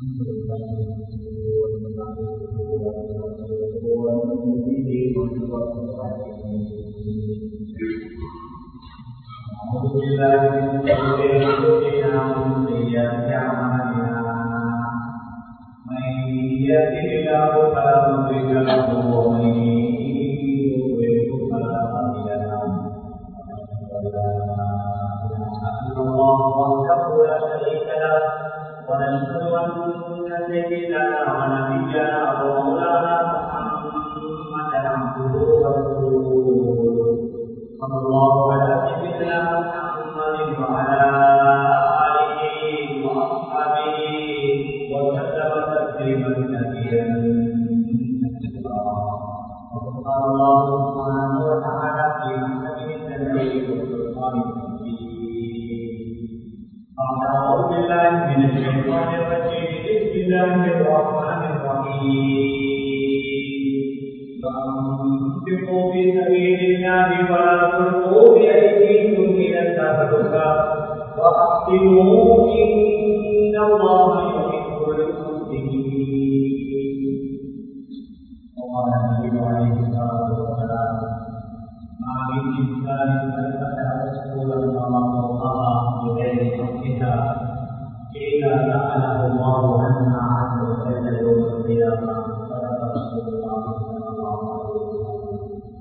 أعوذ بالله من شرور أنفسنا ومن سيئات أعمالنا من يهده الله فلا مضل له ومن يضلل فلا هادي له أشهد أن لا إله إلا الله وحده لا شريك له ونشهد أن سيدنا ونبينا ومولانا محمدا عبده ورسوله صلى الله على سيدنا محمد وعلى آله وأصحابه وسلم تسليما كثيرا وقد قال الله سبحانه وتعالى في محكمه التنزيل والفرقان أعوذ بالله من الشيطان الرجيم بسم الله الرحمن الرحيم فأنفقوا في سبيل الله ولا تلقوا بأيديكم إلى التهلكة وأحسنوا إن الله يحب المحسنين وقال النبي عليه الصلاة والسلام ما من إنسان فلفتح رسولا الله فوقها بغير حقها إلا جعله الله عنها عز وجل يوم القيامة صدق رسول الله صلى الله عليه وسلم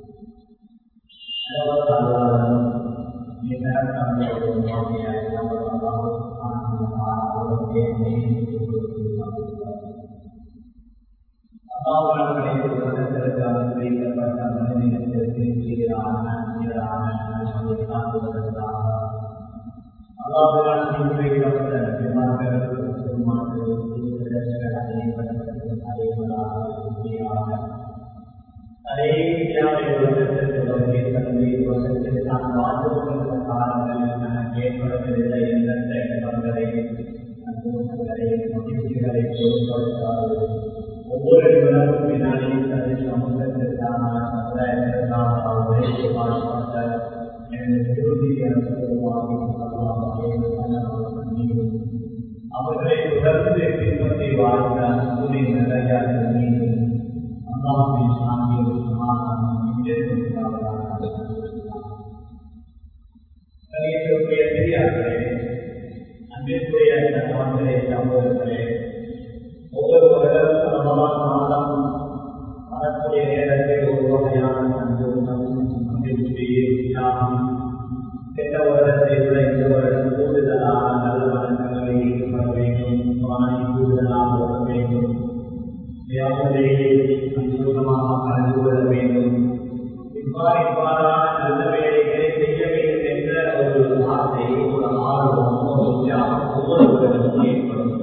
அநேகியாவை வருடத்திற்கு வருகை தந்து வருடத்தில் தான் வாழ்ந்து காலங்களில் எனக்கு ஏற்படவில்லை என்ற செயல்களை அனுபவங்களை மகிழ்ச்சிகளை பொருட்படுத்தாது ஒவ்வொரு நிமிடமும் பின்னாடியும் தனது சமூகத்திற்கான சமுதாயத்திற்கான உழைப்பு பாடுபட்ட எனது திருப்தியை அனுபவமாகி அவர்களை தொடர்ந்து பின்பற்றி வாழ்ந்த அன்புடைய நிறைய மீண்டும் அல்லாஹின் சாந்தியும் சமாதானமும் கணியத்திற்குரிய பெரியார்களே அன்பிற்குரிய சகோதரே சகோதரர்களே ஒவ்வொரு வருடம் ரமலான் மாதம் வரக்கூடிய நேரத்தில் ஒரு வகையான சந்தோஷம் மகிழ்ச்சி தியாகம் சென்ற வருடத்தை விட இந்த வருடம் கூடுதலாக நல்ல வழக்கங்களை ஈடுபட வேண்டும் வானை கூடுதலாக வர வேண்டும் தியாகத்திலேயே சந்தோஷமாக கலந்து கொள்ள வேண்டும் இவ்வாறு இவ்வாறான நல்ல வேலைகளை செய்ய வேண்டும் என்ற ஒரு ஆசை ஒரு ஆர்வம் ஒரு உற்சாகம் ஒவ்வொருவரிடம் ஏற்படும்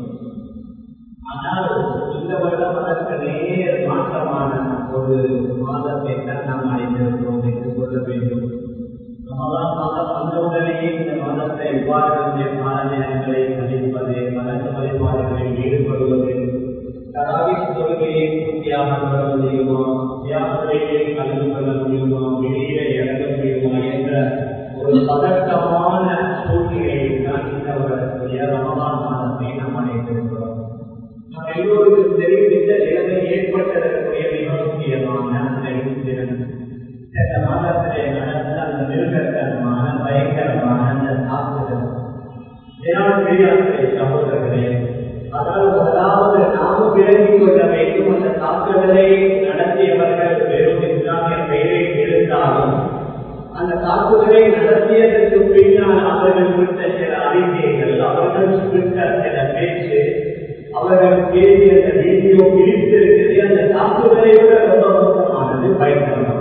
ஆனால் இந்த வருடம் அதற்கு நேர் மாற்றமான ஒரு மாதத்தை தான் நாம் அடைந்திருக்கிறோம் என்று சொல்ல வேண்டும் ரமலான் மாதம் வந்தவுடனேயே இந்த மாதத்தை இவ்வாறு கால நேரங்களை கழிப்பது வழக்கு வழிபாடுகளில் ஈடுபடுவது தராவின் தொழுகையை பூர்த்தியாக கொள்ள முடியுமா தியாகத்தையே கலந்து கொள்ள முடியுமா வெளியில இறங்க முடியுமா என்ற ஒரு பதட்டமான சூழ்நிலையில் தான் இந்த வரக்கூடிய ரமலான் மாதத்தை நாம் அடைந்திருக்கிறோம் நாம் எல்லோருக்கும் தெரியும் இந்த நிலைமை ஏற்பட்டிருக்கக்கூடிய மிக முக்கியமான தினம் இந்த மாதத்திலே நடந்த அந்த மிருகத்தனமான பயங்கரமான அந்த தாக்குதல் இதனால் பெரியார்களே சகோதரர்களே அதாவது முதலாவது நாமும் விளங்கிக் கொள்ள வேண்டும் அந்த தாக்குதலை நடத்தியவர்கள் வெறும் இஸ்லாமிய பெயரை இருந்தாலும் அந்த தாக்குதலை நடத்தியதற்கு பின்னால் அவர்கள் விட்ட சில அறிக்கைகள் அவர்கள் விட்ட சில பேச்சு அவர்கள் பேசிய அந்த வீடியோ பிரித்திருக்கிறது அந்த தாக்குதலை விட ரொம்ப மோசமானது பயங்கரமானது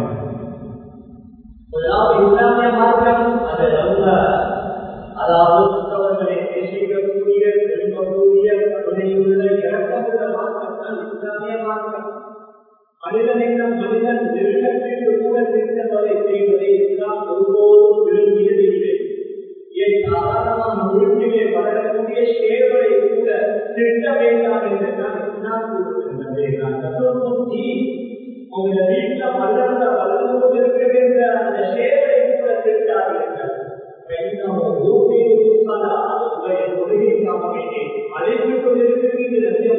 அதாவது இஸ்லாமிய மார்க்கம் அது ரொம்ப அதாவது புத்தகங்களை நேசிக்கக்கூடிய விரும்பக்கூடிய கருணையுள்ள இறக்கமுள்ள மார்க்கம் தான் இஸ்லாமிய மார்க்கம் மனிதனிடம் மனிதன் நெருக்கத்திற்கு கூட திருத்தவரை செய்வதை இஸ்லாம் ஒருபோதும் விரும்பியது இல்லை ஏன் சாதாரணமான உறுப்பிலே வளரக்கூடிய சேவலை கூட திட்ட வேண்டாம் என்று தான் இஸ்லாம் கூறுகின்றது நான் கத்தோர்த்தி உங்க வீட்டுல வளர்ந்த வளர்ந்து கொண்டிருக்கின்ற அந்த சேவலை கூட திட்டாதீர்கள் உங்களுடைய தொழுகைக்காக வேண்டி அழைத்துக் கொண்டிருக்கின்ற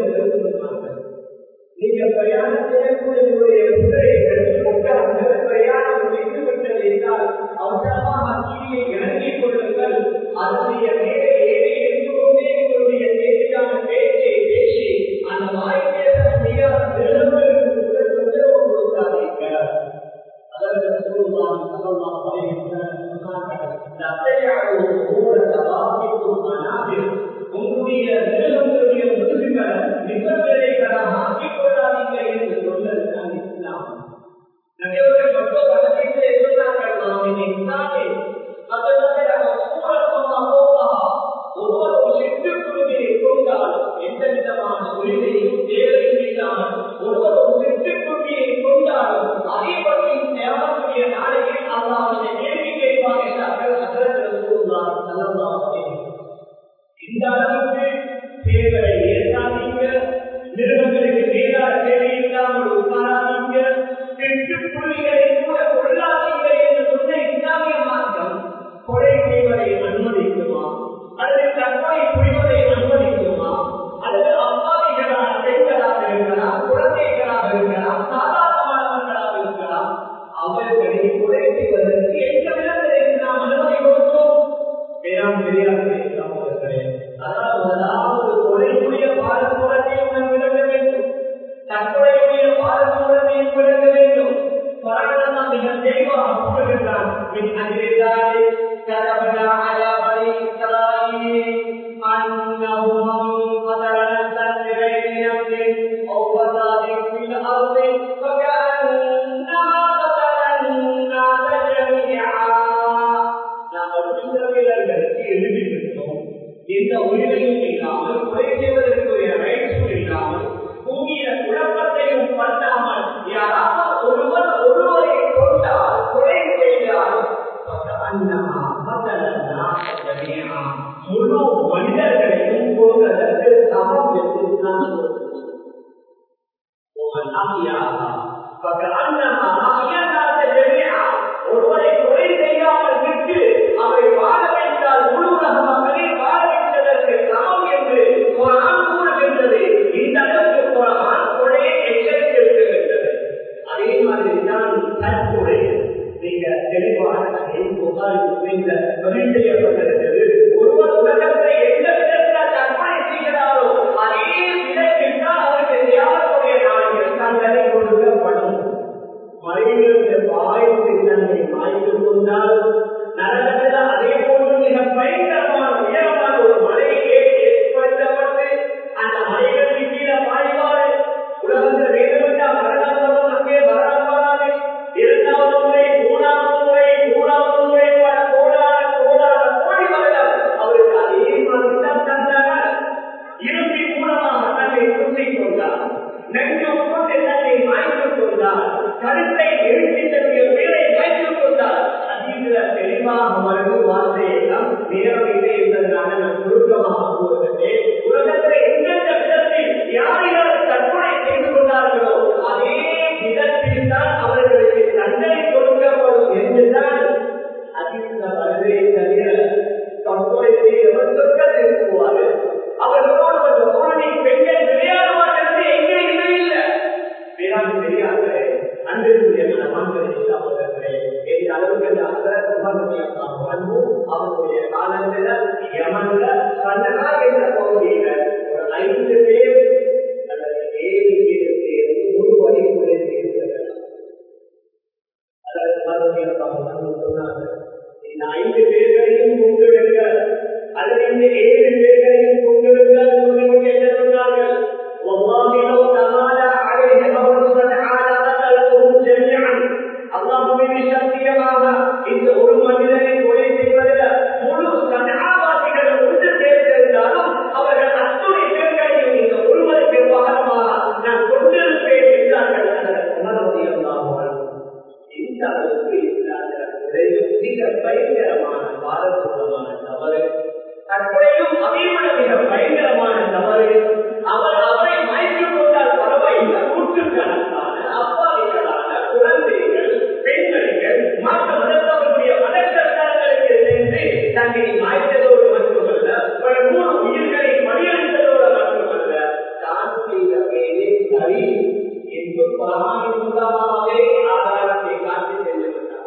அமியாகா فكأنما أحيا الناس جميعا ஒருவரை கொலை செய்யாமல் விட்டு அவரை வாழ வைத்தால் முழு உலக மக்களை வாழ வைத்ததற்கு சமம் என்று குரான் கூறுகின்றது இந்த அளவுக்கு குரான் கொலையை எச்சரித்திருக்கின்றது அதே மாதிரி தான் தற்கொலை நீங்க தெளிவான பதில் செய்யப்பட்டிருக்கிறது ஒருவர் உலகத்தை எந்த விதத்தில் தற்கொலை செய்கிறாரோ அதே விதத்தில் தான் அவருக்கு தியாகக்கூடிய நாளையில் தண்டனை கொடுக்கப்படும் மறைவிலிருந்து பாய்ந்து தன்னை மாய்த்து கொண்டால் நரகத்தில் அதே போன்று மிக பயங்கரமான உயரமான ஒரு மலையே ஏற்படுத்தப்பட்டு அந்த மலைகளுக்கு கீழே பாய்வாரு உலகத்தில் வேண்டுமென்றா மரணம் அங்கே வராது இரண்டாவது முறை மூணாவது முறை மூணாவது முறை பல கோடான கோடான கோடி வருடம் அவருக்கு அதே மாதிரி தான் தந்தார் இறுதி மூலமாக தன்னை குத்திக் கொண்டார் நெஞ்சு கொண்டு தன்னை வாய்த்துக் கொண்டார் கருத்தை எழுதி தன்னுடைய உயிரை வாய்த்துக் கொண்டார் அதிக தெளிவாக மருந்து வார்த்தையெல்லாம் நேரம் இல்லை என்பதனால நான் சுருக்கமாக கூறுகிறேன் உலகத்தில் எந்தெந்த விதத்தில் யார் யார் தற்கொலை செய்து கொண்டார்களோ அதே விதத்தில் தான் அவர்களுக்கு தண்டனை கொடுக்கப்படும் என்றுதான் அதிக வருதை தவிர தற்கொலை செய்தவர் சொர்க்கத்தில் போவாரு அவர்களோடு ஒரு குழந்தை பெண்கள் விளையாடுவார்கள் எங்கேயுமே இல்லை வேளாண் தெரியாது அன்பிற்குரிய மனமான்களை சகோதரர்களே இந்த அளவுக்கு அவருடைய காலத்துல யமன்ல கண்ணகா என்ற பகுதியில ஒரு ஐந்து பேர் அல்லது ஏழு பேர் சேர்ந்து ஒரு வழிக்குள்ளே இருக்கிறார்கள் அதாவது மறுபடியும் சொன்னாங்க இந்த ஐந்து பேர்களையும் கொண்டிருக்க அல்லது இந்த ஏழு பேர்களையும் கொண்டிருக்க சொல்லிவிட்டு என்ன சொன்னார்கள் والله لو تمالى عليه امر تعالى قتلهم جميعا அல்லாஹுவின் சத்தியமாக இந்த ஒரு மனிதனை கொலை செய்வதில் முழு சனாவாசிகள் ஒன்று சேர்ந்திருந்தாலும் அவர்கள் அத்துணை பேர்களையும் இந்த ஒருவருக்கு பகரமாக நான் கொண்டிருப்பேன் என்றார்கள் உணர்வதியல்லாமல் இந்த அளவுக்கு இருக்கிறார்கள் மிக பயங்கரமான பாரதூரமான தவறு தற்கொலையும் அதைவிட மிக பயங்கரமான தவறு அவர் அவரை மயக்கிக் கொண்டால் பரவாயில்லை நூற்றுக்கணக்கான அப்பாவிகளான குழந்தைகள் பெண்கள் மற்ற மதத்தவர்களுடைய மதக்கருத்தாங்களுக்கு சென்று தன்னை மாய்த்ததோடு மட்டுமல்ல பல மூணு உயிர்களை பணியளித்ததோடு மட்டுமல்ல தான் செய்த வேலை சரி என்று பரமாவின் மூலமாகவே ஆதாரத்தை காட்டி சென்றுவிட்டார்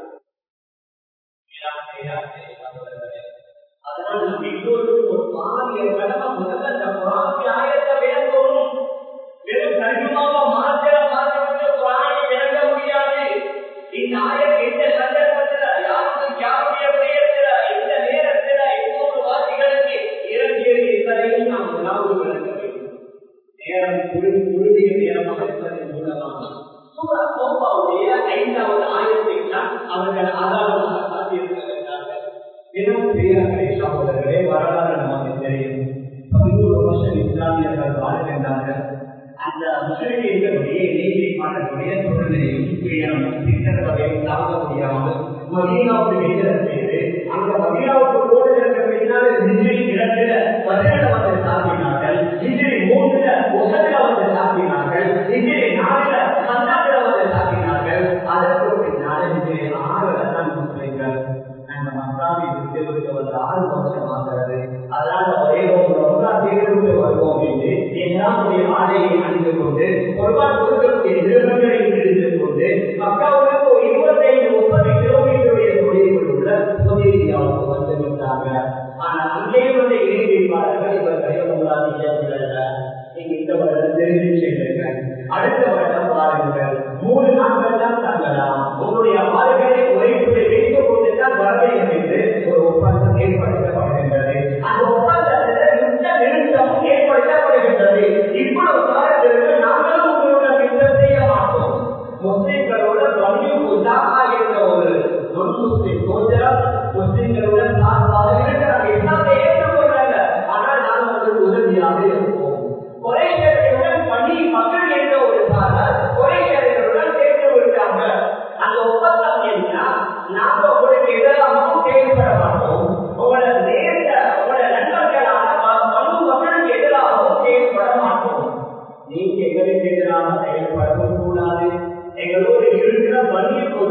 அதனால் நம் எல்லோருக்கும் ஒரு பாரிய கடமை முதல்ல அந்த குரானுடைய ஆயத்தை விளங்கணும் வெறும் கடினமாக மாத்திர பார்த்துவிட்டு குரானை விளங்க முடியாது இந்த ஆயத்தை எந்த சந்தர்ப்பத்தில் யாருக்கும் யாருடைய விடயத்தில் எந்த நேரத்தில் எவ்வளவு வாசிகளுக்கு இறங்கியது என்பதையும் நாம் முதலாவது விளங்க வேண்டும் நேரம் குழுவி குழுவிய நேரமாக இருப்பதன் மூலமாக சூரா கோபாவுடைய ஐந்தாவது ஆயத்தை தான் அவர்கள் ஆதாரமாக காட்டியிருக்கிறார்கள் தினம் பெரியார்களே சகோதரர்களே வரலாறு நமக்கு தெரியும் பதினோரு வருஷம் இஸ்லாமியர்கள் வாழ்கின்றார்கள் அந்த முஸ்லிம்களுடைய நீதி மாற்றக்கூடிய சூழ்நிலையும் துயரம் சித்தர வகையில் தாங்க முடியாமல் மதீனாவுக்கு வெளியில செய்து அந்த மதீனாவுக்கு போடுவதற்கு பின்னால் நிஜரி இரண்டுல பதினெட்டு வந்து சாப்பினார்கள் நிஜரி மூன்றுல ஒசத்துல வந்து சாப்பினார்கள் நிஜரி நாலுல சந்தாத்துல வந்து சாப்பினார்கள் அதற்கு பின்னால் நிஜரி ஆறுல தான் முஸ்லிம்கள் அந்த மக்காவை விட்டு விட்டு வந்து ஆறு வருஷம் ஆகிறது அதனால ஒரே ஒரு ரொம்ப தேர்ந்து வருவோம் என்று எல்லாருடைய ஆடையை அணிந்து கொண்டு ஒருவான் கொடுக்கக்கூடிய நிறுவனங்களை இருந்து கொண்டு மக்காவுக்கு ஒரு இருபத்தைந்து முப்பது கிலோமீட்டருடைய தொழில்கள் உள்ள உதவியாவுக்கு வந்து விட்டாங்க ஆனா அங்கே வந்து இணைப்பாளர்கள் இவர் கைவங்களாக செய்யவில்லை நீங்க இந்த வருடம் தெரிந்து செய்யுங்க அடுத்த வருடம் பாருங்கள் மூணு நாட்கள் தான் தங்கலாம் உங்களுடைய ஆறுகளை உழைப்புகளை வைத்துக் கொண்டுதான் வர வேண்டும் என்று ஒரு ஒப்பந்தம் ஏற்படுத்தப்படுகின்றது அந்த ஒப்பந்தத்தில் யுத்த நிறுத்தம் ஏற்படுத்தப்படுகின்றது இவ்வளவு காலத்திற்கு நாங்களும் உங்களுடன் யுத்தம் செய்ய மாட்டோம் முஸ்லிம்களோட வலியும் உதாகா என்ற ஒரு நொன் முஸ்லிம் கோச்சரம் முஸ்லிம்களுடன் சார்பாக இருக்கிறாங்க எல்லாமே ஏற்றுக்கொள்றாங்க ஆனால் நாம் அவர்களுக்கு உதவியாக இருப்போம் குறைகளுடன் பணி மக்கள் என்ற ஒரு சாரர் குறைகளுடன் சேர்த்து விட்டாங்க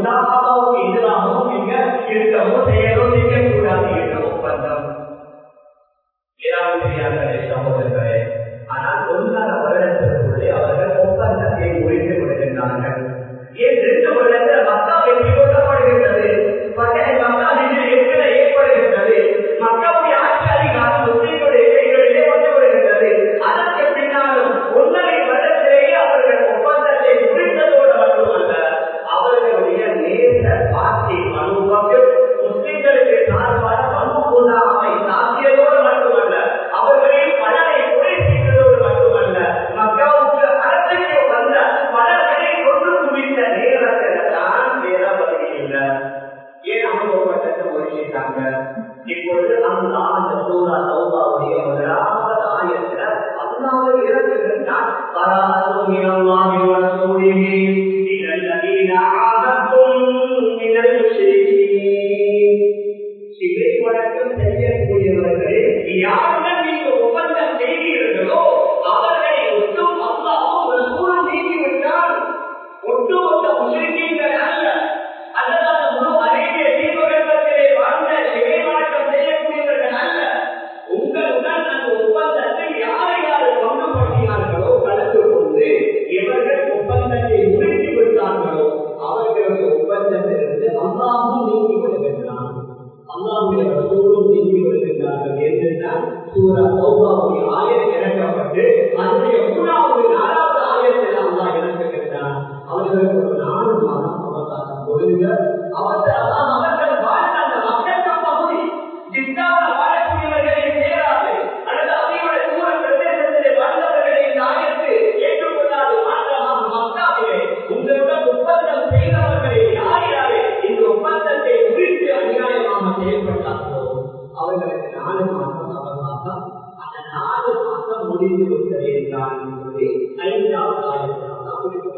முதாபாவுக்கு எதிராகவும் நீங்க இருக்கவோ செயலோ செய்யக்கூடாது என்ற ஒப்பந்தம் ஏதாவது தெரியாத சகோதரர்களே ஆனால் ஒன்றரை வருடத்திற்குள்ளே அவர்கள் ஒப்பந்தத்தை முடித்து விடுகின்றார்கள் ஏன் ரெண்டு வருடத்தில் மக்கா வெற்றி கொள்ளப்படுகின்றது பட்டை மக்கா நின்று ஏற்கனவே ஏற்படுகின்றது மக்களுடைய ஆட்சி அதிகாரம் முஸ்லீம்களுடைய கைகளிலே வந்து விடுகின்றது அதற்கு பின்னாலும் ஒன்றரை வருடத்திலேயே அவர்கள் ஒப்பந்தத்தை முடித்ததோடு மட்டுமல்ல அவர்களுடைய நேர பார்ட்டி அனுபவம் முஸ்லிம்களுக்கு சார்பான மனுபூதாமை சாத்தியதோடு மட்டுமல்ல அவர்களின் பலனை கொலை செய்ததோடு மட்டுமல்ல மக்களுக்கு அரசுக்கு வந்த பலர்களை கொண்டு குவித்த நேரத்தில் தான் வேற வழியில்லை ஏன் அனுபவப்பட்டது முடிச்சிட்டாங்க இப்பொழுது அந்த அந்த சூரா சௌபாவுடைய முதலாவது ஆயத்துல அல்லாவது இறங்குகின்றான் பராசும் இனமாக சூழிகி الذين عاهدتم من المشركين சிலை வழக்கம் செய்யக்கூடியவர்களே யாருடன் நீங்கள் ஒப்பந்தம் செய்கிறீர்களோ அவர்களை ஒட்டும் அல்லாவும் ஒரு சூழல் நீக்கிவிட்டால் ஒட்டுமொத்த முஸ்லிம்கள் அல்ல அல்லது அந்த முழு அரேபிய தீபகற்பத்திலே வாழ்ந்த சிலை வழக்கம் செய்யக்கூடியவர்கள் அல்ல உங்களுடன் அந்த ஒப்பந்தத்தை யாரை யார் கொண்டு பண்ணினார்களோ கலந்து கொண்டு இவர்கள் ஒப்பந்தத்தை முடித்து விட்டார்களோ அவர்களுடைய ஒப்பந்தத்திலிருந்து அல்லாவும் நீக்கி விடுகின்றான் அல்லாவுடைய ரசூலும் நீக்கி விடுகின்றார்கள் என்றுதான் சூரா சௌபாவுடைய ஆயர் இறக்கப்பட்டு அதனுடைய மூணாவது நாலாவது ஆயத்தில் அல்லா இறக்குகின்றான் அவர்களுக்கு ஒரு நாலு மாதம் அவகாசம் கொடுங்க அவசரம் அவர்கள் வாழ்ந்த அந்த மக்கள் பகுதி ஜித்தாவில் வாழக்கூடியவர்களை சேராது அல்லது அதையோட தூர பிரதேசத்திலே வாழ்ந்தவர்களை இந்த ஆயத்து ஏற்றுக்கொள்ளாது மாற்றமாக மக்காவிலே உங்களுடன் ஒப்பந்தம் செய்தவர்களை யார் யாரு இந்த ஒப்பந்தத்தை குறித்து அநியாயமாக செயல்பட்டார்களோ அவர்களுக்கு நாலு மாதம் அவகாசம் அந்த நாலு மாதம் முடிந்து விட்டது என்றால் என்பதை ஐந்தாவது ஆயிரத்தி தான் குறிப்பிட்டுள்ளார்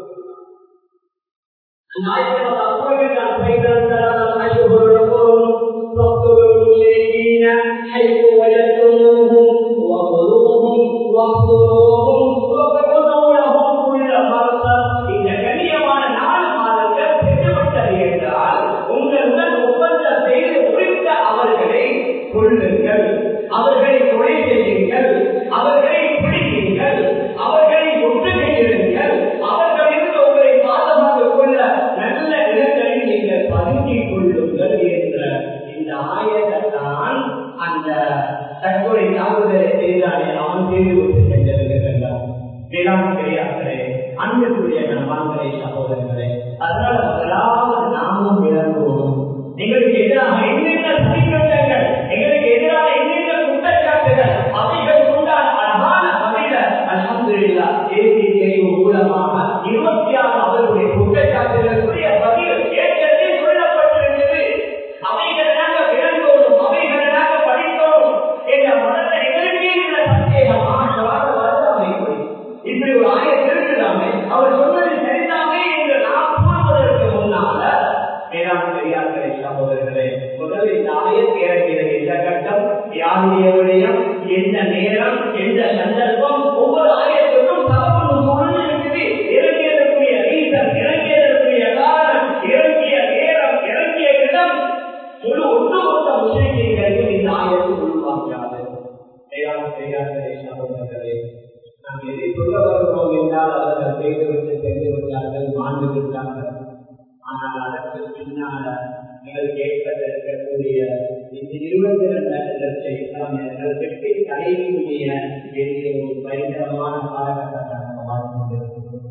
الآية تقول عن فإذا ثلاثة أشهر لكم فاقتلوا المشركين حيث وجدتموهم وخذوهم واحصروهم واقعدوا لهم كل مرصد இந்த கண்ணியமான நாலு மாதங்கள் திட்டமிட்டது என்றால் உங்களுடன் ஒப்பந்தம் செய்து முடித்த அவர்களை கொள்ளுங்கள் அவர்களை கொலை செய்யுங்கள் அவர்களை பிடிக்குங்கள் அவர்களை ஒற்றுமையிருங்கள் அவர்களிருந்து உங்களை பாதுகாத்துக் கொள்ள நல்ல இடங்களில் நீங்கள் பதுங்கிக் கொள்ளுங்கள் என்ற இந்த ஆயத்தான் அந்த தற்கொலை தாக்குதலை செய்தாலே அவன் செய்து கொண்டு சென்றிருக்கின்றான் வேளாண் பெரியார்களே அன்புக்குரிய நண்பான்களே சகோதரர்களே அதனால முதலாவது நாமும் விளங்குவோம் எங்களுக்கு எதிராக என்னென்ன சதிக்கட்டங்கள் எங்களுக்கு எதிராக என்னென்ன குற்றச்சாட்டுகள் அவைகள் கொண்டால் அழகான வகையில அலமதுல்லா ஏசிகை மூலமாக இருபத்தி ஆறு அவர்களுடைய குற்றச்சாட்டுகளுடைய பதில் ஏற்கனவே சொல்லப்பட்டிருக்கிறது அவைகளை நாங்கள் விளங்கோடும் அவைகளை நாங்கள் படித்தோம் என்ற மனதை எங்களுக்கே உள்ள சந்தேகம் ஆற்றலாக வரலாமை இப்படி ஒரு ஆயத்தில் இருக்குதாமே அவர் சொன்னது சரிதாமே என்று நாம் கூறுவதற்கு முன்னால வேளாண் பெரியார்களே சகோதரர்களே முதல் இந்த ஆயத்தை இறங்கிய எந்த கட்டம் யாருடைய விடயம் எந்த நேரம் எந்த சந்தர்ப்பம் ஒவ்வொரு ஆயத்துக்கும் தகவல் சூழ்ந்து இருக்குது இறங்கியதற்குரிய ரீசன் இறங்கியதற்குரிய காரணம் இறங்கிய நேரம் இறங்கிய இடம் முழு ஒட்டுமொத்த முஸ்லிம்களுக்கு இந்த ஆயத்து உள்வாங்காது வேளாண் பெரியார்களே சகோதரர்களே நாம் எதை சொல்ல வருகிறோம் என்றால் அவர்கள் செய்துவிட்டு தெரிந்து விட்டார்கள் மாண்டு விட்டார்கள் ஆனால் அதற்கு பின்னால நீங்கள் கேட்பதற்கக்கூடிய இந்த இருபத்தி இரண்டாயிரம் லட்சம் இஸ்லாமியர்கள் வெற்றி தலைவியுடைய வேண்டிய ஒரு பயங்கரமான காலகட்டமாக வாழ்ந்து கொண்டிருக்கிறோம்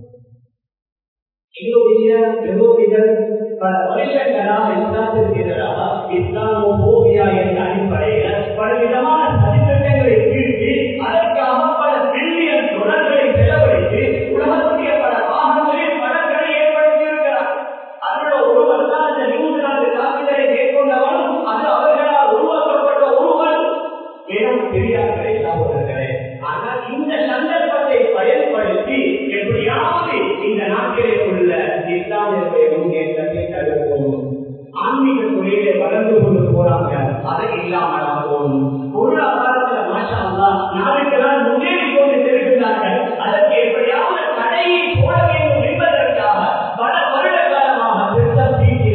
எங்களுடைய விரோதிகள் பல வருஷங்களாக இஸ்லாத்திற்கு எதிராக இஸ்லாமோபியா என்ற அடிப்படையில் பலவிதமான சதித்திட்டங்களை தீர்த்து அதற்காக பல பில்லியன் தொடர்களை செலவழித்து உலகத்துடைய பல பாகங்களில் பலர்களை ஏற்படுத்தியிருக்கிறார் அதோட ஒருவர் தான் இந்த நியூசிலாந்து தாக்குதலை மேற்கொண்டவன் அது அவர்களால் உருவாக்கப்பட்ட ஒருவன் வேணும் பெரியார்களே சகோதரர்களே ஆனால் இந்த சந்தர்ப்பத்தை பயன்படுத்தி எப்படியாவது இந்த நாட்டிலே உள்ள இஸ்லாமியர்களுடைய முன்னேற்றத்தை தடுப்போம் ஆன்மீக துறையிலே வளர்ந்து கொண்டு போறாங்க அதை இல்லாமல் ஆகும் பொருளாதாரத்துல மாஷா நாளுக்கு நாள் முன்னேறி கொண்டு செல்கின்றார்கள் அதற்கு எப்படியாவது தடையை போட வேண்டும் என்பதற்காக பல வருட காலமாக திட்டம் தீட்டி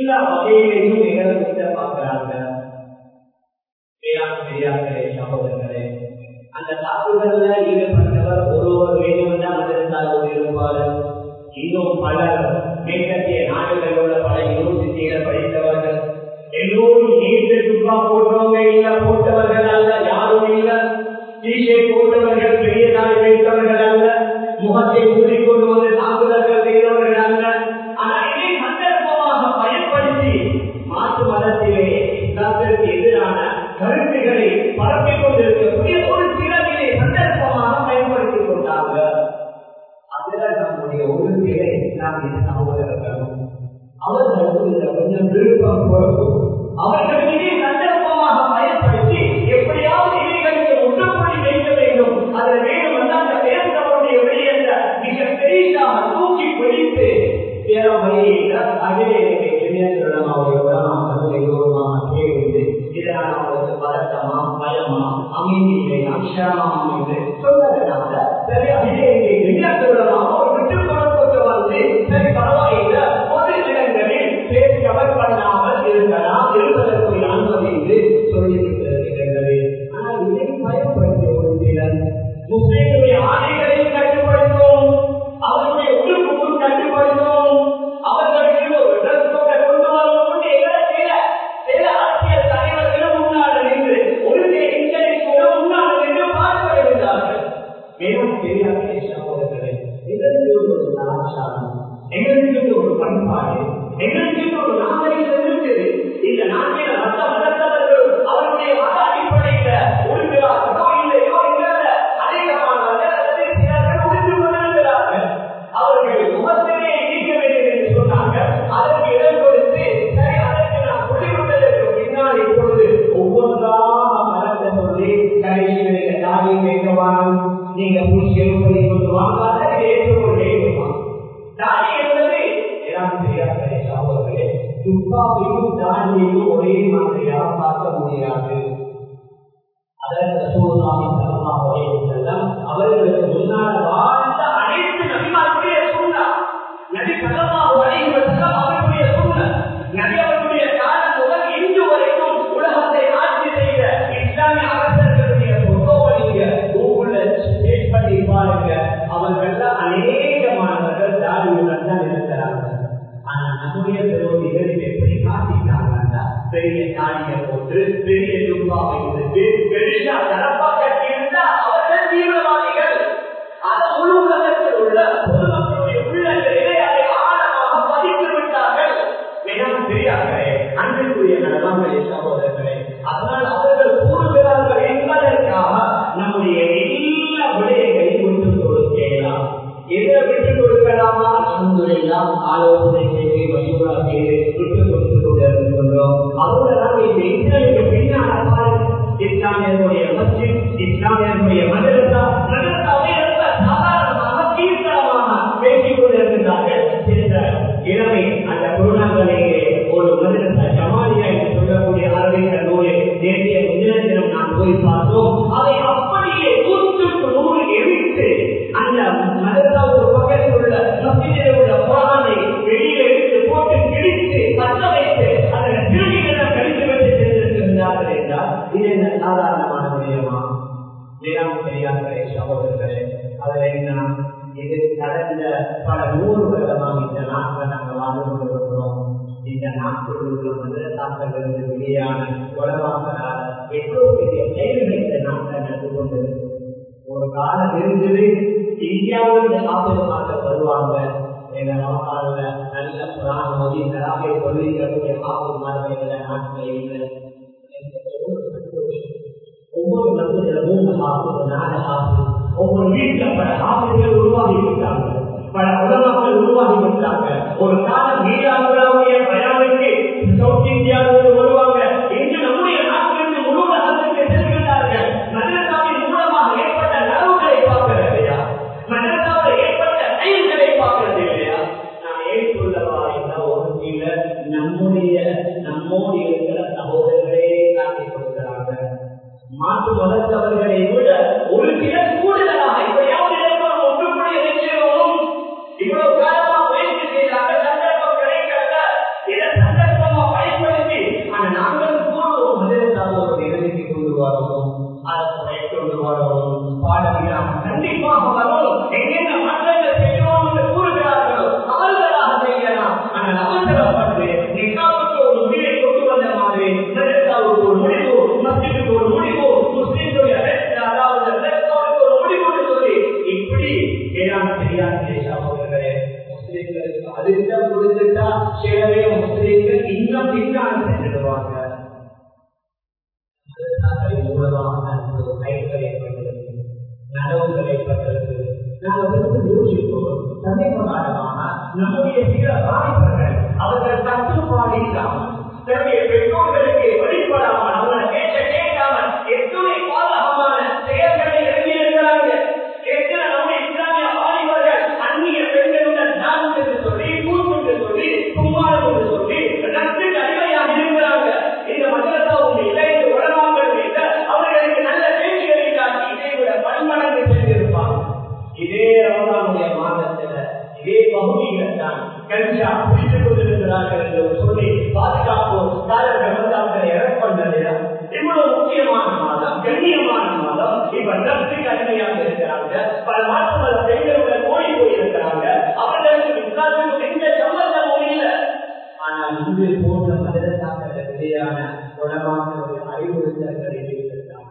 எல்லா வகையிலையும் எங்களை கிட்ட பார்க்கிறாங்க வேளாண் பெரியார்களே சகோதரர்களே அந்த தாக்குதல்ல ஈடுபட்டவர் ஒருவர் வேண்டும் தான் மதத்தால் இருப்பார் இன்னும் பலர் மேற்கத்திய நாடுகளில் உள்ள பல யூனிவர்சிட்டியில படித்தவர்கள் எல்லோரும் நீட்டு துப்பா போட்டவங்க இல்ல போட்டவர்கள் அல்ல யாரும் இல்ல டிஷர்ட் போட்டவர்கள் பெரிய நாள் வைத்தவர்கள் அல்ல முகத்தை மூடிக்கொண்டு வந்து தாக்குதல்கள் செய்தவர்கள் அல்ல ஆனா இதை சந்தர்ப்பமாக பயன்படுத்தி மாற்று மதத்திலே இஸ்லாத்திற்கு எதிரான கருத்துக்களை பரப்பிக் கொண்டிருக்கக்கூடிய ஒரு சிலர் இதை சந்தர்ப்பமாக பயன்படுத்திக் கொண்டாங்க அதுல நம்முடைய ஒரு சில இஸ்லாமிய சகோதரர்களும் அவர்களுக்கு இந்த கொஞ்சம் விருப்பம் கொடுக்கும் அவர்கள் இதை சந்தர்ப்பமாக பயன்படுத்தி எப்படியாவது இவைகளுக்கு முற்றுப்புள்ளி வைக்க வேண்டும் அதில் வேண்டும் வந்து அந்த பேசுகிறவருடைய விடயத்தை மிக பெரிதாக தூக்கி பிடித்து வேற வழியில் அதிலே இளைஞர்களிடம் அவருடைய உலகம் கௌரவமாக கேள்வி இதனால் அவருக்கு பதட்டமா பயமா அமைதி இல்லையா சிரமமா என்று சொன்னதனால சரி அதிலே இளைஞர்களிடமாக ஒரு விட்டுக் கொடுக்க வந்து சரி பரவாயில்லை ஒரு இடங்களில் பேசி கவர் பண்ணாமல் இருக்கலாம் இருப்பதற்குரிய அனுமதி என்று சொல்லியிருக்கிறது ஆனால் இதை பயன்படுத்திய ஒரு சிலர் முஸ்லிம்களுடைய ஆணைகளையும் கட்டுப்படுத்தும் அவருடைய உடுப்புக்கும் கட்டுப்படுத்தும் அவர்களுக்கு ஒரு ட்ரெஸ் கோட்டை கொண்டு வரவும் சில சில அரசியல் தலைவர்களும் முன்னாள் நின்று ஒரு சில இன்டர்நெட் முன்னாள் நின்று பார்த்து வருகிறார்கள் மேலும் பெரியார்களே சகோதரர்களே எங்களுக்கு ஒரு கலாச்சாரம் எங்களுக்கு ஒரு பண்பாடு எங்களுக்கு ஒரு நாகரிகம் இருக்குது இந்த நாட்டில் மற்ற மதத்தவர்கள் அவருடைய மத அடிப்படையில உறுப்பினார்களோ இல்லையோ எங்களை அதிகமானவர்கள் அல்லது சிலர்கள் உறுதி கொண்டிருக்கிறார்கள் அவர்கள் முகத்திலே நீக்க வேண்டும் என்று சொன்னாங்க அதற்கு இடம் கொடுத்து சரி அதற்கு நான் சொல்லிவிட்டதற்கு பின்னால் இப்பொழுது ஒவ்வொன்றாக மறந்த சொல்லி கடைசியில் நீங்க தாடி வைக்கவானும் நீங்க பூச்சி எழுப்பதை கொண்டு வாங்க அதை ஏற்றுக்கொண்டே இருப்பான் தாடி என்பது எல்லாம் தெரியாத சகோதரர்களே துப்பாக்கியும் தாடியையும் ஒரே மாதிரியாக பார்க்க முடியாது அதற்கு ரசூலுல்லாஹி ஸல்லல்லாஹு அலைஹி வஸல்லம் அவர்களுக்கு முன்னால் வாழ்ந்த அனைத்து நபிமார்களுடைய சுன்னா நபி ஸல்லல்லாஹு அலைஹி வஸல்லம் அவர்களுடைய சுன்னா நபி அவர்களுடைய காலம் முதல் இன்று வரைக்கும் உலகத்தை ஆட்சி செய்த இஸ்லாமிய அரசர்களுடைய போட்டோவை நீங்க கூகுள்ல சேட் பண்ணி பாருங்க அவர்கள் அநேகமானவர்கள் தாடியுடன் தான் இருக்கிறாங்க ஆனா நம்முடைய விரோதிகள் இதை எப்படி காட்டிட்டாங்கன்னா பெரிய தாடியை போட்டு பெரிய துப்பாவை எடுத்து பெரிய தரப்பாக இருந்தா அவர்கள் தீவிரவாதிகள் அது முழு உலகத்தில் உள்ள பொதுமக்களுடைய உள்ளங்களிலே அதை ஆழமாக பதித்து விட்டார்கள் மிகவும் தெரியார்களே அன்பிற்குரிய நடனங்களே சகோதரர்களே அதனால் அவர்கள் கூறுகிறார்கள் என்பதற்காக நம்முடைய எல்லா விடயங்களையும் விட்டுக் கொடுக்கலாம் எதை விட்டுக் கொடுக்கலாமா அல்ஹம்துலில்லாஹ் ஆலோசனை செய்து மசூரா செய்து விட்டுக் கொடுத்து கொண்டிருக்கின்றோம் அதோட நாங்கள் இந்த இஸ்ரேலுக்கு பின்னால் பாருங்க இஸ்லாமியர்களுடைய மஸ்ஜித் இஸ்லாமியர்களுடைய மதரசா மதரசாவை ரொம்ப சாதாரணமாக தீர்த்தமாக பேசிக் கொண்டிருக்கிறார்கள் இந்த இளமை அந்த குருநாங்களிலே ஒரு மதரசா ஜமாலியா என்று சொல்லக்கூடிய அறிவித்த நூலை நேற்றைய முந்தின தினம் நான் போய் பார்த்தோம் அதை அப்படியே நூற்றுக்கு நூறு எரித்து அந்த மதரசாவுக்கு பக்கத்தில் உள்ள மஸ்ஜிதில் உள்ள குரானை வெளியே எடுத்து போட்டு கிழித்து பற்ற வைத்து அதில் திருடிகளை கழித்து வைத்து சென்றிருக்கின்றார்கள் என்றால் இது என்ன சாதாரணமான விடயமா வேளாண் பெரியார்களே சகோதரர்களே அதில் என்ன இது கடந்த பல நூறு வருடமாக இந்த நாட்டில் நாங்கள் வாழ்ந்து கொண்டிருக்கிறோம் இந்த நாட்டில் உள்ள மதரசாக்களிலிருந்து வெளியான உலகங்களால் எவ்வளவு பெரிய செயல்கள் இந்த நாட்டில் நடந்து கொண்டிருக்கு ஒரு காலம் இருந்தது இந்தியாவில் இந்த காப்பீடு வருவாங்க எங்க நவகால நல்ல புராண மொழி நலாவை கொள்ளிக்கக்கூடிய காப்பீடு எங்களை நாட்டில் இல்லை ஒவ்வொரு மத்தியில மூணு காப்பீடு நாலு காப்பீடு ஒவ்வொரு வீட்டில் பல காப்பீடுகள் உருவாகி விட்டாங்க பல உலகங்கள் உருவாகி விட்டாங்க ஒரு காலம் மீராவுடைய பயானுக்கு சவுத் இந்தியாவிலிருந்து வருவாங்க இன்று நம்முடைய நாட்டிலிருந்து முழு உலகத்திற்கு செல்கிறார்கள் மதரசாவின் மூலமாக ஏற்பட்ட நலவுகளை பார்க்கிறது இல்லையா மதரசாவில் ஏற்பட்ட செயல்களை பார்க்கிறது இல்லையா நான் ஏன் சொல்லவா என்ற ஒரு சில நம்முடைய நம்மோடு இருக்கிற சகோதரர்களே காட்டிக் கொடுக்கிறாங்க மாற்று மதத்தவர்களை விட ஒரு சிலர் கூடுதலாக இப்படியாவது ஒரு ஒற்றுமுறை நிச்சயமும் இவ்வளவு காலமா முயற்சி செய்தாங்க சந்தர்ப்பம் கிடைக்கல இதை சந்தர்ப்பம் செய்வாங்க மதரசாக்களின் மூலமாக ஒரு கைகள் ஏற்பட்டிருக்கு நனவுகள் ஏற்பட்டிருக்கு நாங்கள் வந்து யோசிப்போம் சமீப காலமாக நம்முடைய சில வாய்ப்புகள் அவர்கள் கட்டுப்பாடு இல்லாமல் தன்னுடைய பெற்றோர்களுக்கு வழிபடாமல் அவங்களை கேட்ட கேட்காமல் எத்தனை பாதகமான செயல்களை இறங்கியிருக்கிறாங்க எத்தனை நம்முடைய இஸ்லாமிய வாலிபர்கள் அந்நிய பெண்களுடன் டான்ஸ் என்று சொல்லி கூத்து என்று சொல்லி கும்மாரம் என்று சொல்லி நட்புக்கு அடிமையாக இருக்கிறாங்க இந்த மதரசாவுடைய இளைய உலகங்கள் வைத்த அவர்களுக்கு நல்ல பேச்சுகளை காட்டி இதை விட பன்மடங்கு சென்றிருப்பாங்க இதே ரமதானுடைய மாதத்துல இதே பகுதிகள் தான் கஞ்சா பிடித்துக் கொண்டிருக்கிறார்கள் என்று சொல்லி பாதுகாப்பு கால ரமதான்களை இறப்பது இவ்வளவு முக்கியமான மாதம் கண்ணியமான மாதம் இப்ப நட்புக்கு அடிமையாக இருக்கிறாங்க பல மாற்றங்கள பெண்களுடன் ஓடி போயிருக்கிறாங்க அவர்களுக்கு இஸ்லாத்துக்கு எந்த சம்பந்தமும் இல்லை ஆனால் இன்று போன்ற மதரசாக்கள் இடையான உலமாக்களுடைய அறிவுறுத்தல்களை வைத்திருக்கிறார்கள்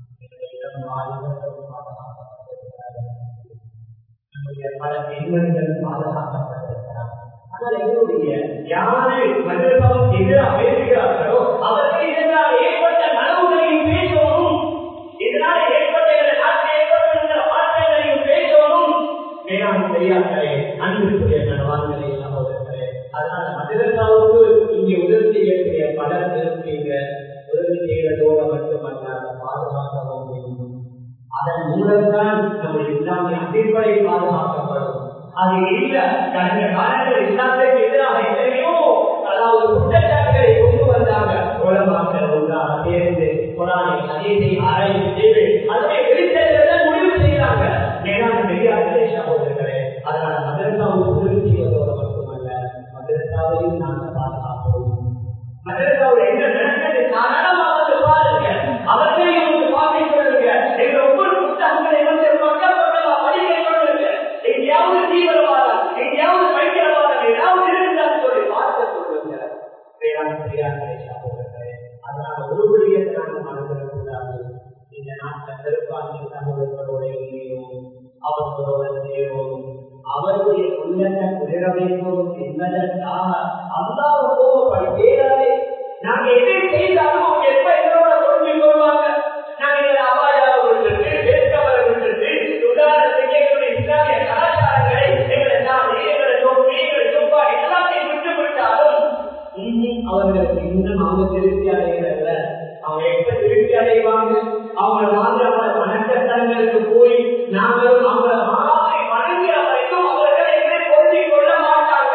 நம்முடைய பல பெண்மணிகள் பாதுகாக்கப்பட்டிருக்கிறார் ஆனால் எங்களுடைய யாரு மதரசாவுக்கு எதிராக பேசுகிறார்களோ அவர்கள் இதனால் ஏற்பட்ட நலவுகளையும் பேசவும் இதனால் ஏற்பட்ட நாட்டில் ஏற்பட்டிருக்கிற மாற்றங்களையும் பேசவும் வேளாண் பெரியார்களே அன்புக்குரிய நலவான்களே சகோதரர்களே அதனால மதரசாவுக்கு இங்கே உதவி செய்யக்கூடிய பலர் இருக்கீங்க உதவி செய்வதோடு மட்டுமல்ல பாதுகாக்கவும் வேண்டும் அதன் மூலம்தான் நம்முடைய இஸ்லாமிய அடிப்படை பாதுகாக்கப்படும் அது இல்ல கடந்த காலத்தில் இஸ்லாத்திற்கு எதிராக எத்தனையோ அதாவது குற்றச்சாட்டுகளை கொண்டு வந்தாங்க உலமாக்கள் ஒன்றாக சேர்ந்து குரானை அதீதை ஆராய்ச்சி செய்து அதனை வெளிச்சத்தை முடிவு செய்தாங்க மேலான பெரியார்களே சகோதரர்களே அதனால மதரசாவுக்கு உதவி செய்வதோடு மட்டுமல்ல மதரசாவையும் நாங்கள் பாதுகாப்போம் மதரசாவில் என்ன நடந்தது சாதாரணமாக வந்து பாருங்க அவர்களையும் வந்து பார்த்துக் கொள்ளுங்க எங்க ஒவ்வொரு புத்தகங்களை வந்து பக்கம் பக்கமா படிக்க சொல்லுங்க எங்கேயாவது தீவிரவாதம் எங்கேயாவது பயங்கரவாதம் ஏதாவது இருந்தாலும் சொல்லி பார்க்க சொல்லுங்க வேளாண் பெரியார்களே சகோதரர்களே அதனால ஒரு விடயத்தை நாங்கள் மறந்துடக்கூடாது இந்த நாட்டில் பெரும்பான்மை சகோதரர்களோட இல்லையும் அவர்களோட சேரும் அவருடைய உள்ளத்தை குளிர வைக்கும் என்பதற்காக அல்லாத கோபப்படுத்தேராதே நாங்க எதை செய்தாலும் அவங்க எப்ப எங்களோட பொறுமை கொள்வாங்க நாங்க இதில் அபாயாவை விட்டுட்டு வேட்கவரை விட்டுட்டு உதாரணத்துக்கு எங்களுடைய இஸ்லாமிய கலாச்சாரங்களை எங்களை சாமி எங்களை தொப்பி எங்களை துப்பா எல்லாத்தையும் விட்டு விட்டாலும் இன்னும் அவர்களுக்கு இன்னும் அவங்க திருப்தி அடைகிறல்ல அவங்க எப்ப திருப்தி அடைவாங்க அவங்க வாங்க அவங்க வணக்கத்தலங்களுக்கு போய் நாங்களும் அவங்கள மாதிரி வணங்கிற வரைக்கும் அவர்களை எங்களை பொருந்திக் கொள்ள மாட்டாங்க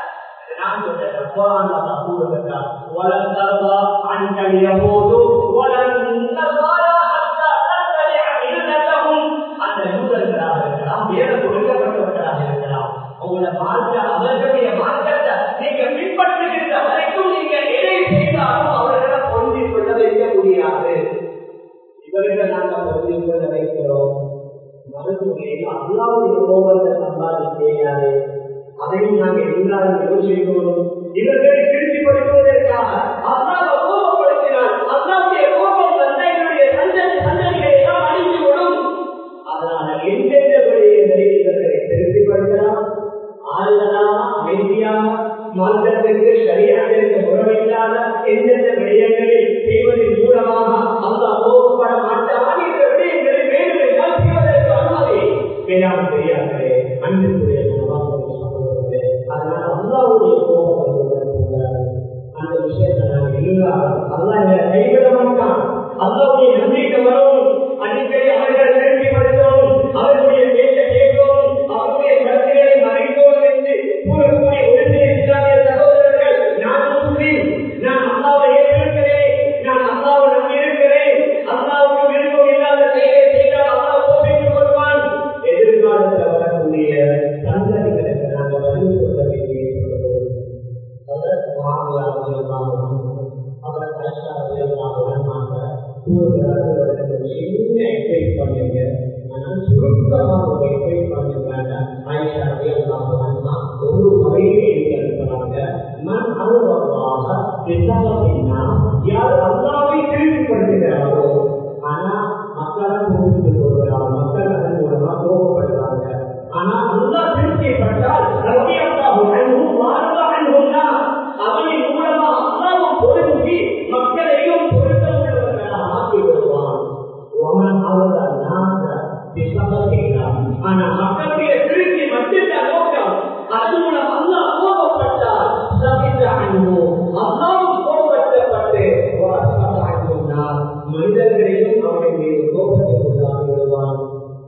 நான் சொல்றேன் குரான் அல்லாஹ் கூறுகிறார் வலன் தர்வா அன்கள் யஹூது வலன் நஸாரா ஹத்தா தத்தலிஅ மில்லத்தஹும் அந்த யூதர்களாக இருக்கலாம் வேத கொடுக்கப்பட்டவர்களாக இருக்கலாம் உங்களோட மார்க்க அவர்களுடைய மார்க்கத்தை நீங்க பின்பற்றுகின்ற வரைக்கும் நீங்க எதை செய்தாலும் அவர்களை பொருந்திக் கொள்ள வைக்க முடியாது இவர்களை நாங்கள் பொருந்திக் கொள்ள வைக்கிறோம் மறுமுறையில் அல்லாவுடைய கோபத்தை சம்பாதி செய்யாது அதையும் நாங்கள் எல்லாரும் யோசிக்கணும் இவர்களை திருப்திப்படுத்துவதற்காக அல்லாத கோபப்படுத்தினால் அல்லாவுடைய கோபம் தந்தைகளுடைய சந்ததி சந்ததிகளை எல்லாம் அழிந்து விடும் அதனால எந்தெந்த விடயங்களை இவர்களை திருப்திப்படுத்தலாம் ஆறுதலாக அமைதியாக மார்க்கத்திற்கு சரியானதற்கு முறையில்லாத எந்தெந்த விடயங்களை செய்வதன் மூலமாக அந்த கோபப்பட மாட்டான் என்ற விடயங்களை வேறு என்றால் செய்வதற்கு அனுமதி வேளாண் பெரியார்களே அன்புக்குரிய சகோதரர்களே அதனால அல்லாவுடைய கோபம் வருவதற்கு அந்த விஷயத்தை நாங்கள் இருந்தால் அல்லா கைவிட மாட்டான் அல்லாவுடைய நம்பிக்கை வரும் அடிக்கடி அவர்களை திருப்திப்படுத்தவும் அவர்களுடைய பேச்சை கேட்கவும் அவருடைய கருத்துக்களை மறைக்கவும் என்று கூறக்கூடிய ஒரு சில இஸ்லாமிய சகோதரர்கள் நான் முஸ்லீம் நான் அல்லாவை ஏற்றிருக்கிறேன் நான் அல்லாவை நம்பி இருக்கிறேன் அல்லாவுக்கு விருப்பம் இல்லாத செயலை செய்தால் அல்லாஹ் கோபித்துக் கொள்வான் எதிர்காலத்தில் வரக்கூடிய சந்ததிகளுக்கு நாங்கள் பதில் சொல்ல வேண்டிய அவர் சின்ன எக்ஸைட் பண்ணுங்க ஆனால் சுருக்கமாக ஒரு எக்ஸைட் பண்ணுங்க ஆயிஷா ஒரு முறையிலே இருக்கிறாங்க நான் அனுபவமாக என்ன யார் அல்லாவை திருப்திப்படுத்துகிறாரோ ஆனா மக்களால் புரிந்து கொள்கிறார் மக்கள் அதன் மூலமா கோபப்படுறாங்க ஆனா அல்லா திருப்திப்பட்டால் ரவியல்லாஹு அன்ஹு வாரதா அன்ஹுன்னா அவனின் மூலமா அல்லாஹ் பொருந்தி நோக்கி மக்களையும் பொருத்தம் உள்ளவர்களாக ஆக்கி விடுவான் ஒமன் அவர நாச விசமகிறான் ஆனா மக்களுடைய திருச்சி மத்திய நோக்கம் அது மூலம் அல்லா கோபப்பட்டால் சபித்த அன்பு அல்லாவும் கோபப்பட்டப்பட்டு அன்புனார் மனிதர்களையும் அவன் மீது கோபத்துக்கு உள்ளாகி விடுவான்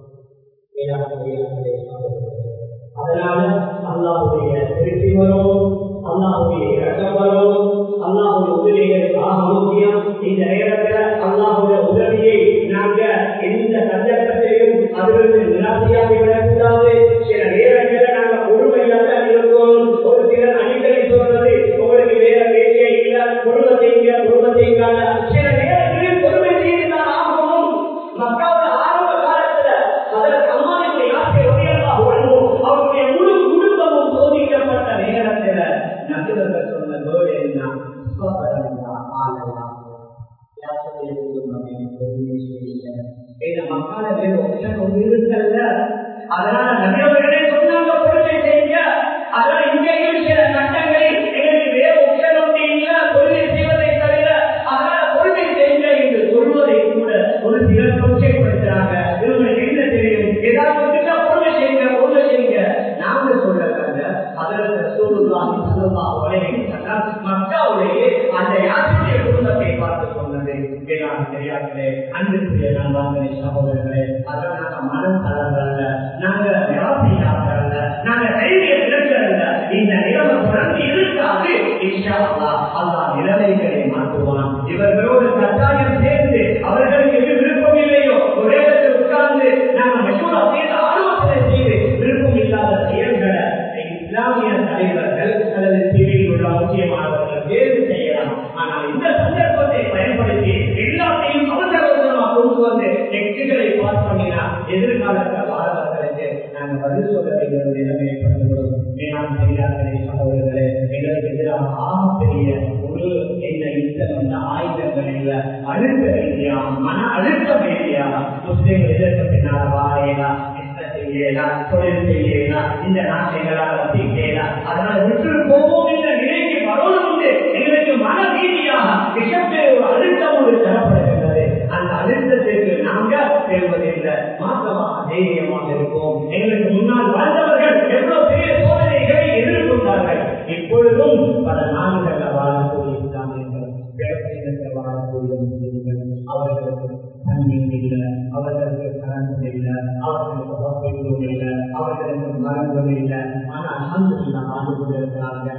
அதனால அல்லாவுடைய திருச்சி வரும் அல்லாவுடைய இறக்கம் வரும் அல்லாவுடைய உதவிகள் ஆக முக்கியம் இந்த நேரத்தில் அல்லாவுடைய உதவியை நாங்க எந்த சந்தர்ப்பத்தையும் அதிலிருந்து நிராசையாக விடக்கூடாது சில நேரங்களில் நாங்க பொறுமையாக இருக்கோம் ஒரு சிலர் அடிக்கடி சொல்றது உங்களுக்கு வேற வேலையே இல்ல பொறுமை செய்யுங்க பொறுமை செய்யுங்க சில நேரங்களில் பொறுமை செய்து தான் ஆகணும் மக்களோட ஆரம்ப காலத்துல அதற்கு அம்மாவுடைய யாத்திரை உடையதாக வாழ்வோம் அவருடைய முழு குடும்பமும் சோதிக்கப்பட்ட நேரத்துல நபிவர்கள் சொன்ன வேர்டு என்ன ஆளலாம் அதனால நபியவர்களே சொன்னாங்க பொறுமை செய்யுங்க அதனால இங்கேயும் சில சட்டங்களை எங்களுக்கு வேறு ஒப்ஷன் ஒன்று இல்ல பொறுமை செய்வதை தவிர அதனால பொறுமை செய்யுங்க என்று சொல்வதை கூட ஒரு சிலர் கொச்சைப்படுத்துறாங்க இவங்களுக்கு என்ன தெரியும் ஏதாவது வந்துட்டா பொறுமை செய்யுங்க பொறுமை செய்யுங்க நாங்க சொல்லல அதற்கு சூழ்நிலை சொல்லலாம் மக்காவுடைய அந்த யாத்திரை குடும்பத்தை பார்த்து சொன்னது வேளாண் தெரியாதே அன்புக்குரிய நண்பர்களே சகோதரர்களே அதெல்லாம் நாங்க மனம் தளர்றல்ல நாங்க வியாபியாகிறல்ல நாங்க தைரியம் இழக்கிறல்ல இந்த நிலைமை தொடர்ந்து இருக்காது இஷா அல்லா அல்லா நிலைமைகளை மாற்றுவான் இவர்களோடு கட்டாயம் சேர்ந்து அவர்களுக்கு எது விருப்பம் இல்லையோ ஒரே இடத்தில் உட்கார்ந்து நாங்க மெசூரா செய்து ஆலோசனை செய்து விருப்பம் இல்லாத செயல்களை இஸ்லாமிய தலைவர்கள் அல்லது சிவில் உள்ள முக்கியமானவர்கள் தேர்வு செய்யலாம் ஆனால் இந்த சந்தர்ப்பத்தை பயன்படுத்தி எல்லாத்தையும் அவசர அவசரமாக கொண்டு வந்து நெக்ஸ்டுகளை பாஸ் பண்ணினா எதிர்காலத்தில் வாரவர்களுக்கு நாங்கள் பதில் சொல்ல வேண்டிய ஒரு நிலைமையை பண்ணுகிறோம் மேலாண் பெரியார்களே சகோதரர்களே எங்களுக்கு எதிராக ஆகப்பெரிய ஒரு இந்த யுத்தம் வந்த ஆயுதங்கள் இல்ல அழுத்த ரீதியா மன அழுத்த ரீதியா முஸ்லிம்கள் எதற்கு பின்னால் வாழையலாம் செய்யலாம் தொழில் செய்யலாம் இந்த நாட்டைகளால் வசிக்கலாம் அதனால விட்டு போவோம் என்ற நிலைக்கு வரணும் உண்டு எங்களுக்கு மன ரீதியாக விஷத்தை ஒரு அழுத்தம் ஒன்று தரப்படுகின்றது அந்த அழுத்தத்திற்கு நாங்க செல்வதில்லை மாற்றமாக தைரியமாக இருப்போம் எங்களுக்கு முன்னால் வாழ்ந்தவர்கள் எவ்வளவு பெரிய சோதனைகளை எதிர்கொண்டார்கள் இப்பொழுதும் பல நாடுகளில் வாழக்கூடிய இஸ்லாமியர்கள் வேலையில் வாழக்கூடிய முஸ்லிம்கள் அவர்களுக்கு தண்ணீர் இல்லை அவர்களுக்கு கரண்ட் இல்லை அவர்களுக்கு ஹாஸ்பிட்டலும் இல்லை அவர்களுக்கு மருந்தும் இல்லை ஆனால் அல்ஹம்துலில்லாஹ் வாழ்ந்து கொண்டிருக்கிறாங்க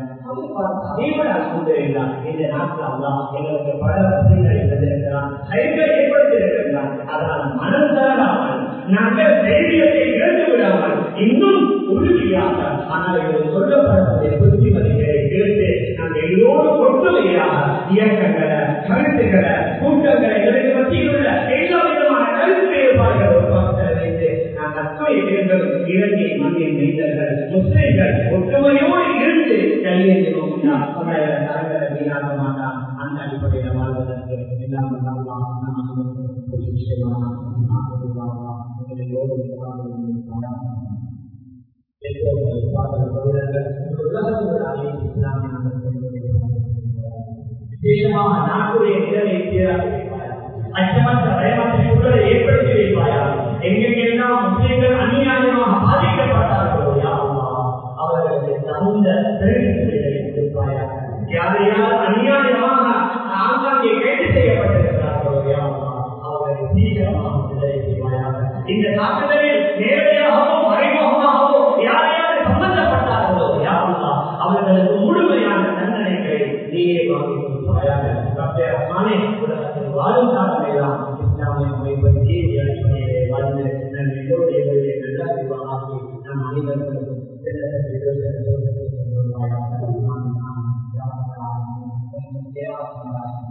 அதேவிட அல்ஹம்துலில்லாஹ் இந்த நாட்டில் அல்லாஹ் எங்களுக்கு பல வசதிகளை தந்திருக்கிறான் சைக்கிள் ஏற்படுத்தி இருக்கிறான் அதனால் மனம் தரலாமல் நாங்கள் தைரியத்தை இழந்து விடாமல் இன்னும் உறுதியாக ஆனால் இது சொல்லப்படக்கூடிய புத்திமதிகளை கேட்டு நாங்கள் எல்லோரும் ஒற்றுமையாக இயக்கங்களை கருத்துக்களை கூட்டங்களை இதற்கு மத்தியில் உள்ள எல்லா விதமான கருத்து வேறுபாடுகள் ஒரு பக்கத்தில் வைத்து நாங்கள் அத்தனை பேர்களும் இலங்கை மண்ணின் மனிதர்கள் முஸ்லிம்கள் ஒற்றுமையோடு இருந்து கையெழுத்து நோக்கினா சமுதாய தரங்களை வீணாக மாட்டான் அந்த அடிப்படையில் வாழ்வதற்கு எல்லாம் நமக்கு விஷயமாக விசேஷமாக நாட்டுடைய நிலைமை அச்சமற்ற பயமற்ற சூழலை ஏற்படுத்தி வைப்பாயா எங்கெங்கெல்லாம் முஸ்லிம்கள் அநியாயமாக பாதிக்கப்பட்டார்களோ யாருமா அவர்களுக்கு தகுந்த பெருமைகளை கொடுப்பாயா யாரையால் அநியாயமாக ஆங்காங்கே கைது செய்யப்பட்டிருக்கிறார்களோ யாருமா அவர்களை சீக்கிரமாக விடுதலை செய்வாயாக இந்த தாக்குதலில் நேரடியாகவோ மறைமுகமாகவோ யாரையாவது சம்பந்தப்பட்டார்களோ யாருமா அவர்களுக்கு முழுமையான தண்டனைகளை நீயே வாங்கி கொடுப்பாயாக ரப்பே ரஹ்மானே உலகத்தில் வாழும் காலமெல்லாம் இஸ்லாமிய அமைப்பை நீதி அடிப்படையிலே வாழ்ந்து நம் எல்லோருடைய நல்ல அறிவாகி நம் அனைவர்களுக்கும் சிறந்த